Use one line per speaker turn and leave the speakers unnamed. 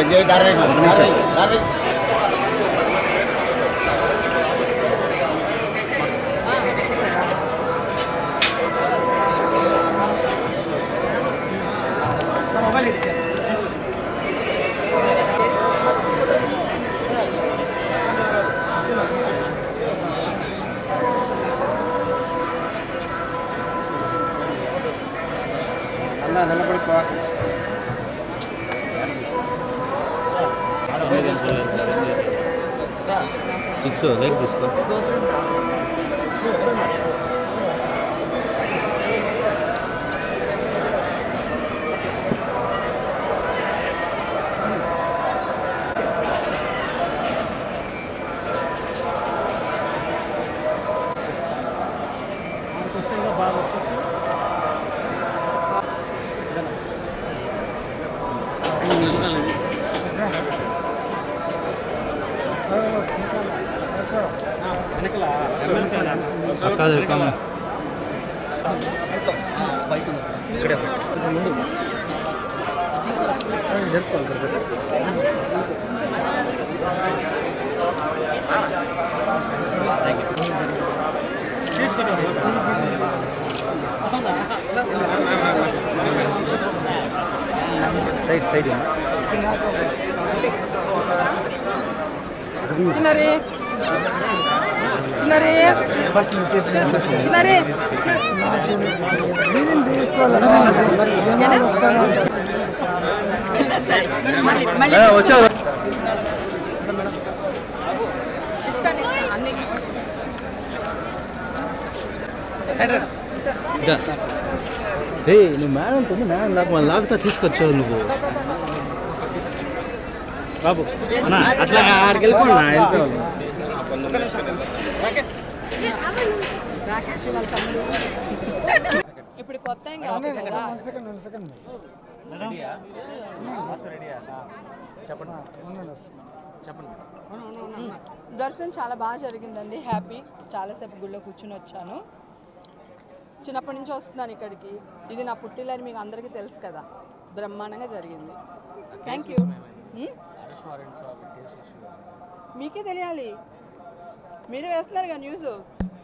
వచ్చేసారా
six like తీసుకో కాదు కామ సైడ్ సైడ్
చిన్నరి చిన్నరి చిన్నరి సరే మళ్ళీ మళ్ళీ
వచ్చా
ఇస్తాను ఇస్తాను అన్ని
రే నువ్వు మేడం ఉంటుంది మేడం నాకు మళ్ళీ లాగుతా తీసుకొచ్చావు నువ్వు బాబు అన్నా అట్లా ఆడికి వెళ్ళిపోనా వెళ్ళిపోవాలి
రాకేష్ వాళ్ళ తమ్ముడు ఇప్పుడు కొత్త ఏం కాదు కదా ఉమ్. దర్శనం చాలా బాగా జరిగిందండి హ్యాపీ చాలాసేపు గుళ్ళో కూర్చుని వచ్చాను చిన్నప్పటి నుంచి వస్తున్నాను ఇక్కడికి ఇది నా పుట్టిల్లని మీకు అందరికీ తెలుసు కదా బ్రహ్మాండంగా జరిగింది థ్యాంక్ యూ మీకే తెలియాలి మీరే వేస్తున్నారు కదా న్యూస్